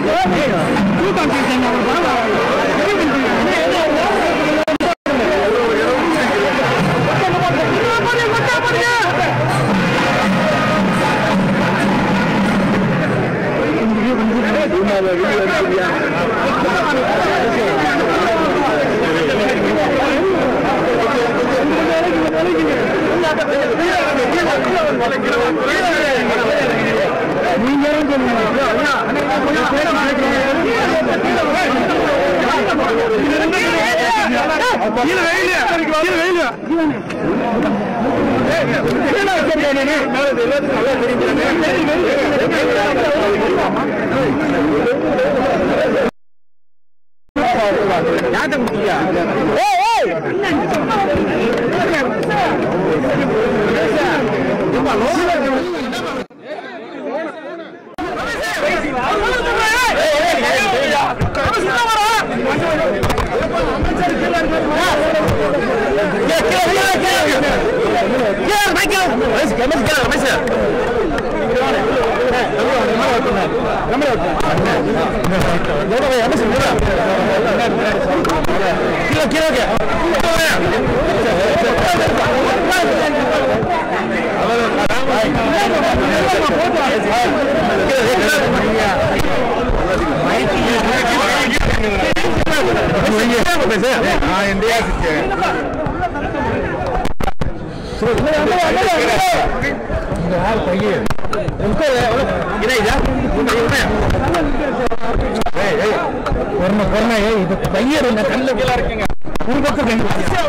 இது பையர் இந்த கல்ல கீழே இருக்குங்க ஒரு பக்கம் ரெண்டு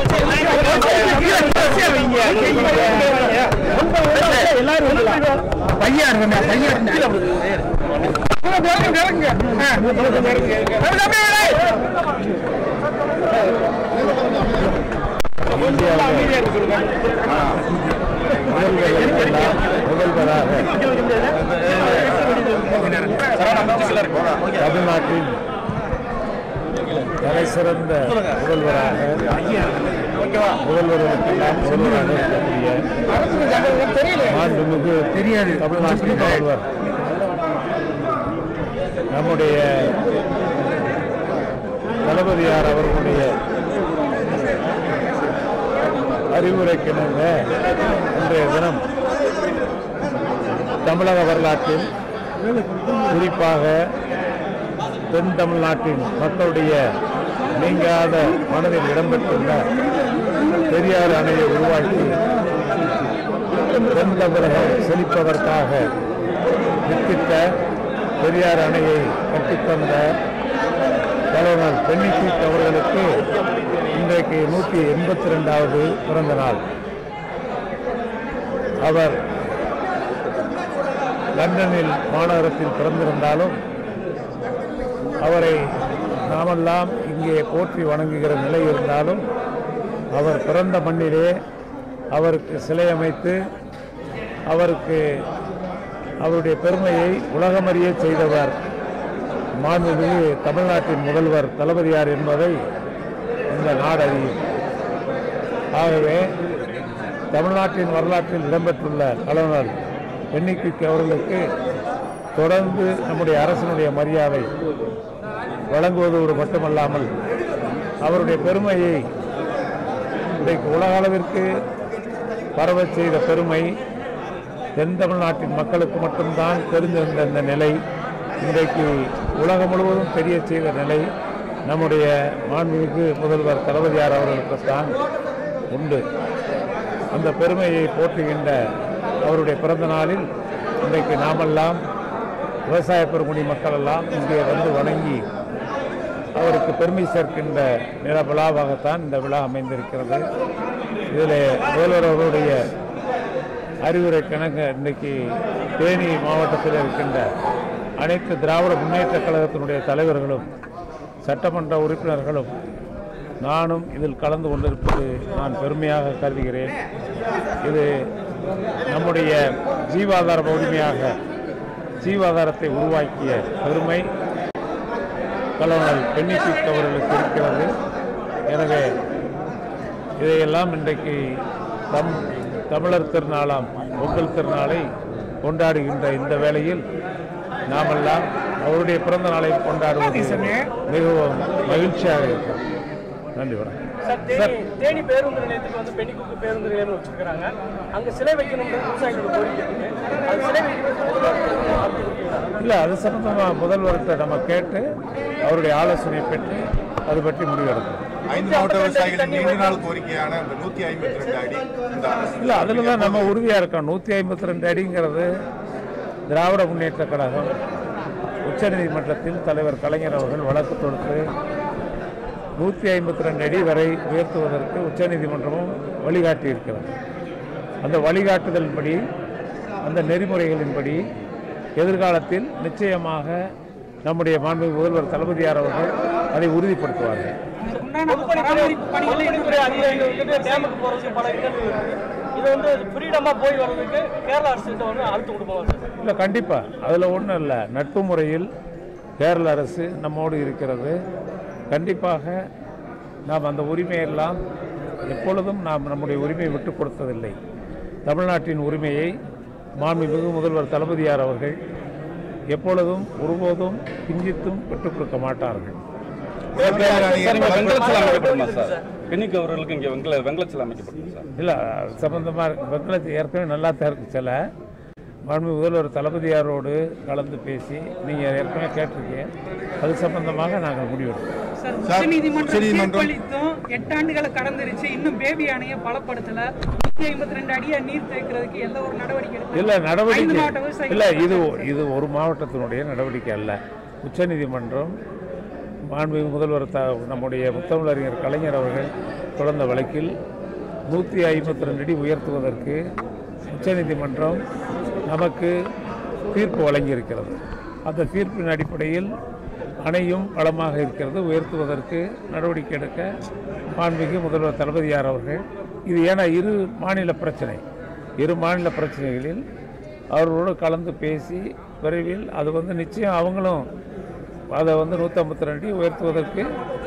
எல்லாரும் பையா இருங்க பையா முதல்வராக தமிழ்நாட்டின் தலை சிறந்த முதல்வராக முதல்வர்களுக்கெல்லாம் முதல்வராக இருக்கக்கூடிய மாண்புமிகு தெரியாது தமிழ்நாட்டின் முதல்வர் நம்முடைய தளபதியார் அவர்களுடைய அறிவுரைக்கிணங்க இன்றைய தினம் தமிழக வரலாற்றில் குறிப்பாக தென் தமிழ்நாட்டின் மக்களுடைய நீங்காத மனதில் இடம்பெற்றுள்ள பெரியார் அணையை உருவாக்கி தென் தமிழகம் செழிப்பதற்காக வித்திட்ட பெரியார் அணையை கட்டித்தந்த தலைவர் பெண்ணிசீத் அவர்களுக்கு இன்றைக்கு நூற்றி எண்பத்தி ரெண்டாவது பிறந்த நாள் அவர் லண்டனில் மாநகரத்தில் பிறந்திருந்தாலும் அவரை நாமெல்லாம் இங்கே போற்றி வணங்குகிற நிலை இருந்தாலும் அவர் பிறந்த மண்ணிலே அவருக்கு சிலை அமைத்து அவருக்கு அவருடைய பெருமையை உலகமறிய செய்தவர் மாண்புமிகு தமிழ்நாட்டின் முதல்வர் தளபதியார் என்பதை இந்த நாடு அறியும் ஆகவே தமிழ்நாட்டின் வரலாற்றில் இடம்பெற்றுள்ள கலைஞர் பெண்ணிக்கு அவர்களுக்கு தொடர்ந்து நம்முடைய அரசனுடைய மரியாதை வழங்குவதோடு மட்டுமல்லாமல் அவருடைய பெருமையை இன்றைக்கு உலக அளவிற்கு பரவச் செய்த பெருமை தென் தமிழ்நாட்டின் மக்களுக்கு மட்டும்தான் தெரிந்திருந்த இந்த நிலை இன்றைக்கு உலகம் முழுவதும் தெரிய செய்த நிலை நம்முடைய மாண்புமிகு முதல்வர் தளபதியார் அவர்களுக்குத்தான் உண்டு அந்த பெருமையை போற்றுகின்ற அவருடைய பிறந்த நாளில் இன்றைக்கு நாமெல்லாம் விவசாய பெருங்குடி மக்கள் எல்லாம் இங்கே வந்து வணங்கி அவருக்கு பெருமை சேர்க்கின்ற நில விழாவாகத்தான் இந்த விழா அமைந்திருக்கிறது இதில் முதல்வர் அவருடைய அறிவுரை கணக்கு இன்றைக்கு தேனி மாவட்டத்தில் இருக்கின்ற அனைத்து திராவிட முன்னேற்றக் கழகத்தினுடைய தலைவர்களும் சட்டமன்ற உறுப்பினர்களும் நானும் இதில் கலந்து கொண்டிருப்பது நான் பெருமையாக கருதுகிறேன் இது நம்முடைய ஜீவாதார உரிமையாக ஜீவாதாரத்தை உருவாக்கிய பெருமை கலவனால் பெண்ணிசிக் அவர்களுக்கு இருக்கிறது எனவே இதையெல்லாம் இன்றைக்கு தம் தமிழர் திருநாளாம் பொங்கல் திருநாளை கொண்டாடுகின்ற இந்த வேளையில் நாமெல்லாம் அவருடைய பிறந்த நாளை கொண்டாடுவது மிகவும் மகிழ்ச்சியாக இருக்கும் நன்றி வணக்கம் சார் தேனி தேனி பேருந்து நிலையத்துக்கு வந்து பெண்ணிக்குக்கு பேருந்து நிலையம்னு வச்சிருக்காங்க அங்க சிலை வைக்கணும்னு விவசாயிகளோட கோரிக்கை இருக்கு அது சிலை வைக்கிறது இல்லை அது சம்பந்தமாக முதல்வர்கிட்ட நம்ம கேட்டு அவருடைய ஆலோசனை பெற்று அது பற்றி முடிவெடுக்கணும் ஐந்து மாவட்ட விவசாயிகளின் நீண்ட நாள் கோரிக்கையான அந்த நூத்தி ஐம்பத்தி ரெண்டு அடி இந்த அரசு இல்லை அதில் தான் நம்ம உறுதியாக இருக்கோம் நூற்றி ஐம்பத்தி ரெண்டு அடிங்கிறது திராவிட முன்னேற்ற கழகம் உச்சநீதிமன்றத்தில் தலைவர் கலைஞர் அவர்கள் வழக்கு தொடுத்து நூற்றி ஐம்பத்தி ரெண்டு அடி வரை உயர்த்துவதற்கு உச்சநீதிமன்றமும் வழிகாட்டி இருக்கிறது அந்த வழிகாட்டுதலின்படி அந்த நெறிமுறைகளின்படி எதிர்காலத்தில் நிச்சயமாக நம்முடைய மாண்பு முதல்வர் தளபதியார் அவர்கள் அதை உறுதிப்படுத்துவார்கள் பொதுப்பணித்துறை அதிகாரிகள் வந்துட்டு டேமுக்கு போறதுக்கு பல இடங்கள் இருக்கு இது வந்து ஃப்ரீடமா போய் வர்றதுக்கு கேரள அரசு கிட்ட வந்து அழுத்தம் கொடுப்பாங்க சார் இல்லை கண்டிப்பாக அதில் ஒன்றும் இல்லை நட்பு முறையில் கேரள அரசு நம்மோடு இருக்கிறது கண்டிப்பாக நாம் அந்த உரிமையெல்லாம் எப்பொழுதும் நாம் நம்முடைய உரிமையை விட்டு கொடுத்ததில்லை தமிழ்நாட்டின் உரிமையை மாண்புமிகு முதல்வர் தளபதியார் அவர்கள் எப்பொழுதும் ஒருபோதும் கிஞ்சித்தும் விட்டுக் கொடுக்க மாட்டார்கள் தேர்தல் சார் இங்க அணியில் வெங்கலச்சிலை அமைக்கப்படுமா சார் பெண்ணிக்கு அவர்களுக்கு இங்க வெங்கல வெங்கலச்சிலை அமைக்கப்படுமா சார் இல்லை சம்பந்தமாக வெங்கலத்து ஏற்கனவே நல்லா தான் இருக்கு சில மாண்பு முதல்வர் தளபதியாரோடு கலந்து பேசி நீங்கள் ஏற்கனவே கேட்டிருக்கீங்க அது சம்பந்தமாக நாங்கள் முடிவெடுப்போம் சார் சார், உச்சநீதிமன்றம் உச்சநீதிமன்றம் தீர்ப்பளித்தும் எட்டாண்டுகளை கடந்துருச்சு இன்னும் பேபி அணையை பலப்படுத்தல நூத்தி ஐம்பத்தி ரெண்டு அடியா நீர் தேக்கிறதுக்கு எந்த ஒரு நடவடிக்கை எடுக்கல. இல்லை ஐந்து நடவடிக்கை மாவட்ட விவசாயிகள் இல்லை இது இது ஒரு மாவட்டத்தினுடைய நடவடிக்கை அல்ல உச்சநீதிமன்றம் மாண்புமிகு முதல்வர் த நம்முடைய முத்தமிழறிஞர் கலைஞர் அவர்கள் தொடர்ந்த வழக்கில் நூற்றி ஐம்பத்தி ரெண்டு அடி உயர்த்துவதற்கு உச்சநீதிமன்றம் நமக்கு தீர்ப்பு வழங்கியிருக்கிறது அந்த தீர்ப்பின் அடிப்படையில் அணையும் பலமாக இருக்கிறது உயர்த்துவதற்கு நடவடிக்கை எடுக்க மாண்புமிகு முதல்வர் தளபதியார் அவர்கள் இது ஏன்னா இரு மாநில பிரச்சனை இரு மாநில பிரச்சனைகளில் அவர்களோடு கலந்து பேசி விரைவில் அது வந்து நிச்சயம் அவங்களும் அதை வந்து நூற்றம்பத்தி ரெண்டு உயர்த்துவதற்கு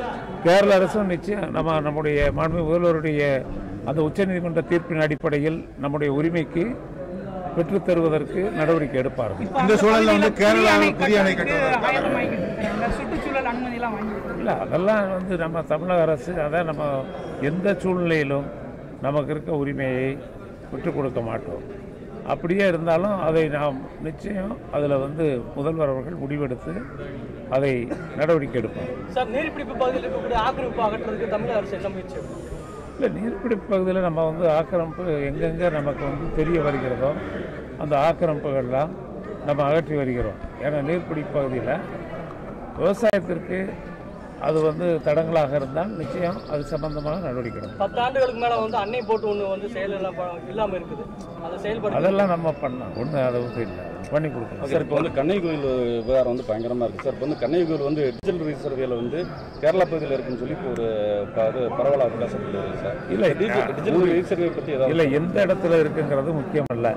கேரள அரசும் நிச்சயம் நம்ம நம்முடைய மாண்பு முதல்வருடைய அந்த உச்சநீதிமன்ற தீர்ப்பின் அடிப்படையில் நம்முடைய உரிமைக்கு பெற்றுத் தருவதற்கு நடவடிக்கை எடுப்பார்கள் இப்ப இந்த அந்த சூழல்ல வந்து பகுதியில கேரளாவில் புதிய புதிய அணை அணை கட்டுறதுக்கு கட்டுவதற்கான ஆயத்தமாகிட்டு இருக்காங்க. சுற்றுச்சூழல் அனுமதி எல்லாம் வாங்கி இல்லை அதெல்லாம் வந்து நம்ம தமிழக அரசு அதான் நம்ம எந்த சூழ்நிலையிலும் நமக்கு இருக்க உரிமையை விட்டுக் கொடுக்க மாட்டோம் அப்படியே இருந்தாலும் அதை நாம் நிச்சயம் அதில் வந்து முதல்வர் அவர்கள் முடிவெடுத்து அதை நடவடிக்கை எடுப்பார் சார் நீர்பிடிப்பு பகுதியில் இருக்கக்கூடிய ஆக்கிரமிப்பு அகற்றுறதுக்கு தமிழக அரசு என்ன முயற்சி எடுக்கும்? இல்லை நீர்பிடிப்பு பகுதியில் நம்ம வந்து ஆக்கிரமிப்பு எங்கெங்கே நமக்கு வந்து தெரிய வருகிறதோ அந்த ஆக்கிரமிப்புகள்லாம் நம்ம அகற்றி வருகிறோம் ஏன்னா நீர்பிடிப்பு பகுதியில் விவசாயத்திற்கு அது வந்து தடங்களாக இருந்தால் நிச்சயம் அது சம்பந்தமாக நடவடிக்கை எடுப்போம் பத்து ஆண்டுகளுக்கு மேல வந்து அன்னை போட்டு ஒண்ணு வந்து செயல் எல்லாம் இல்லாம இருக்குது அதை செயல்படுத்த அதெல்லாம் நம்ம பண்ணலாம் ஒன்றும் அதை வந்து இல்லை பண்ணி கொடுக்கலாம் சார் இப்போ வந்து கண்ணை கோயில் விவகாரம் வந்து பயங்கரமா இருக்கு சார் இப்போ வந்து கண்ணை கோயில் வந்து டிஜிட்டல் ரீசர்வேல வந்து கேரளா பகுதியில் இருக்குன்னு சொல்லி இப்போ ஒரு ப- அது பரவலாக பேசப்படுது சார் இல்லை டிஜிட்டல் ரீசர்வே பற்றி ஏதாவது இல்லை எந்த இடத்துல இருக்குங்கிறது முக்கியம் அல்ல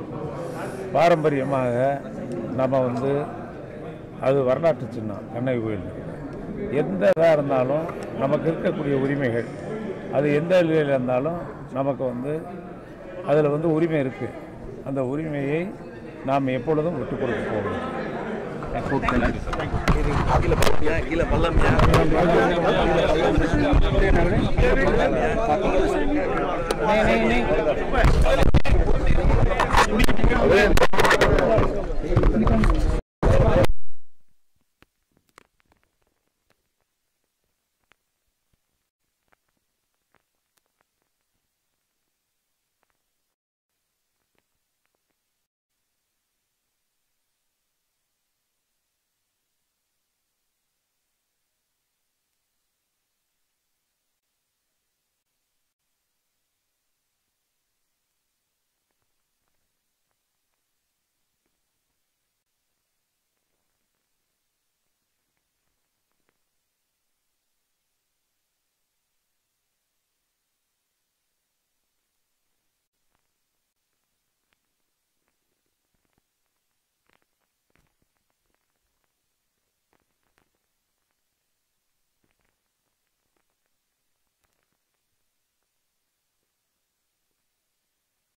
பாரம்பரியமாக நம்ம வந்து அது வரலாற்று சின்னம் கண்ணகி கோயில் எந்த இதாக இருந்தாலும் நமக்கு இருக்கக்கூடிய உரிமைகள் அது எந்த நிலையில் இருந்தாலும் நமக்கு வந்து அதில் வந்து உரிமை இருக்குது அந்த உரிமையை நாம் எப்பொழுதும் விட்டுக் கொடுக்க போகிறோம்